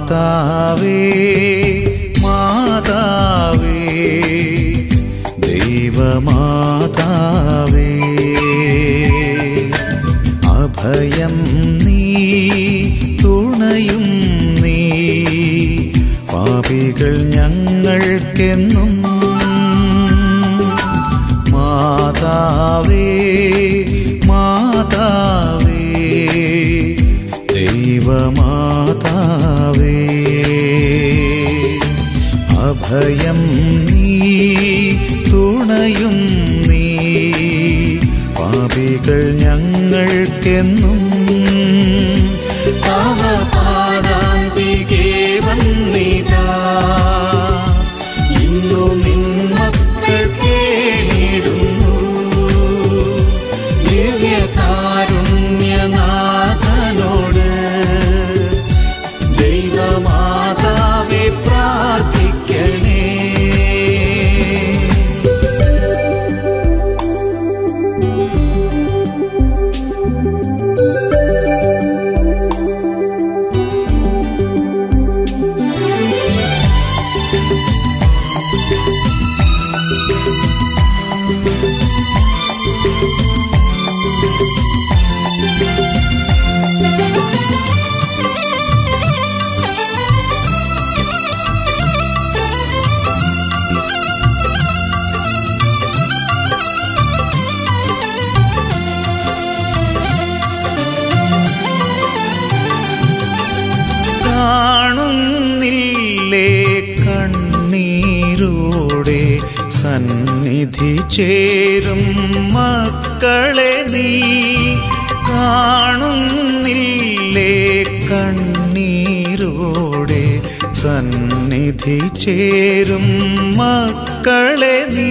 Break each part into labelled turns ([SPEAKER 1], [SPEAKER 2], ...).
[SPEAKER 1] മാതാവേ മാതാവേ ദൈവമാതാവേ അഭയം നീ തുണയും നീ പാപികൾ ഞങ്ങൾക്കെന്നും മാതാവേ മാതാവേ ദൈവമാതാവേ അഭയം നീ തുണയും നീ പാപികൾ ഞങ്ങൾക്കെന്നും
[SPEAKER 2] തവ പാദാന്തികേ വന്നിതാ ഇന്നു നിൻ മക്കൾ കേണിടുന്നു ദിവ്യകാരുണ്യനാഥനോട് ദൈവമാതാവെ പ്രാർത്ഥിക്കണേ
[SPEAKER 1] കാണുന്നില്ലേ കണ്ണീരോടെ സന്നിധി ചേരും മക്കളെ നീ കാണുന്നില്ലേ കണ്ണീരോടെ സന്നിധി ചേരും മക്കളെ നീ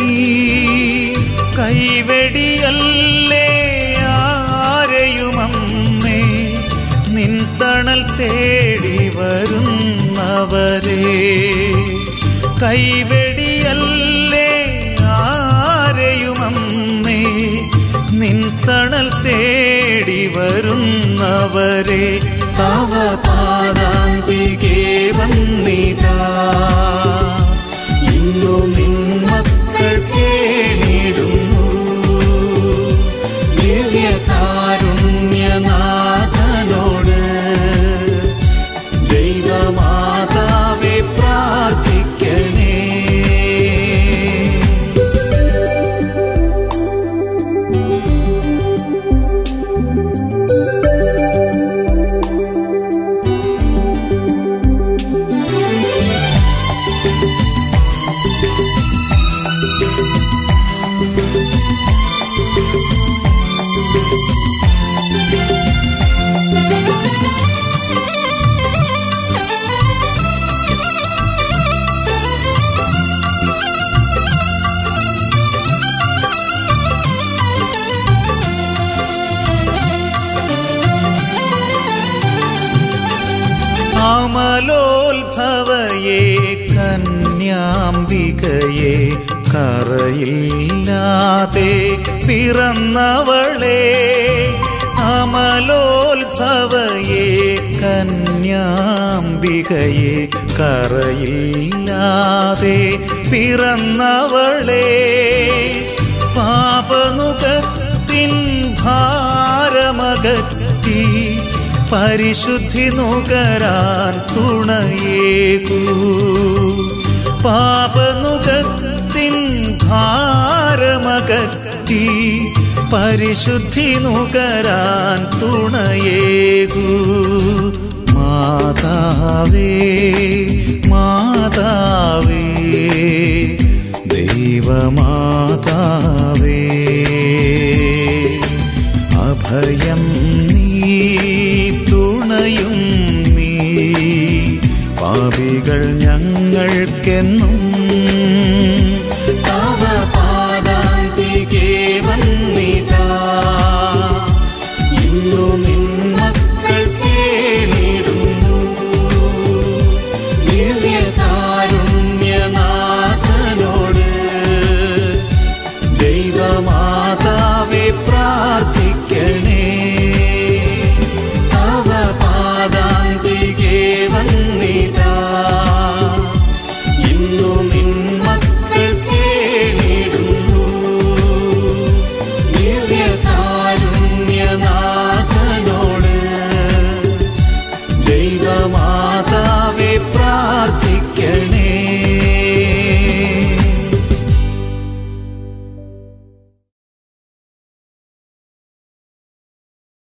[SPEAKER 1] കൈവെടിയല്ലേ ആരെയും അമ്മേ നിൻ തണൽ തേടി വരുന്നവരെ കൈവെടിയല്ലേ ആരെയും അമ്മേ നിൻ തണൽ തേടി വരുന്നവരെ
[SPEAKER 2] തവ പാദാന്തികേ വന്നിതാ ഇന്നു നിൻ മക്കൾ കേണിടുന്നു ദിവ്യകാരുണ്യനാഥനോട് ദൈവമാതാവെ പ്രാർത്ഥിക്കണേ
[SPEAKER 1] അമലോത്ഭവയെ കന്യാംബികയെ കറയില്ലാതെ പിറന്നവളെ അമലോത്ഭവയെ കന്യാംബികയെ കറയില്ലാതെ പിറന്നവളെ പാപനുകത്തിൻ ഭാരമകറ്റി പരിശുദ്ധി നുകരാൻ തുണയേകൂ പാപനുകത്തിൻ ഭാരമകറ്റി പരിശുദ്ധി നുകരാൻ തുണയേകൂ മാതാവേ മാതാവേ ദൈവമാതാവേ അഭയം നീ തുണയും നീ പാപികൾ ഞങ്ങൾക്കെന്നും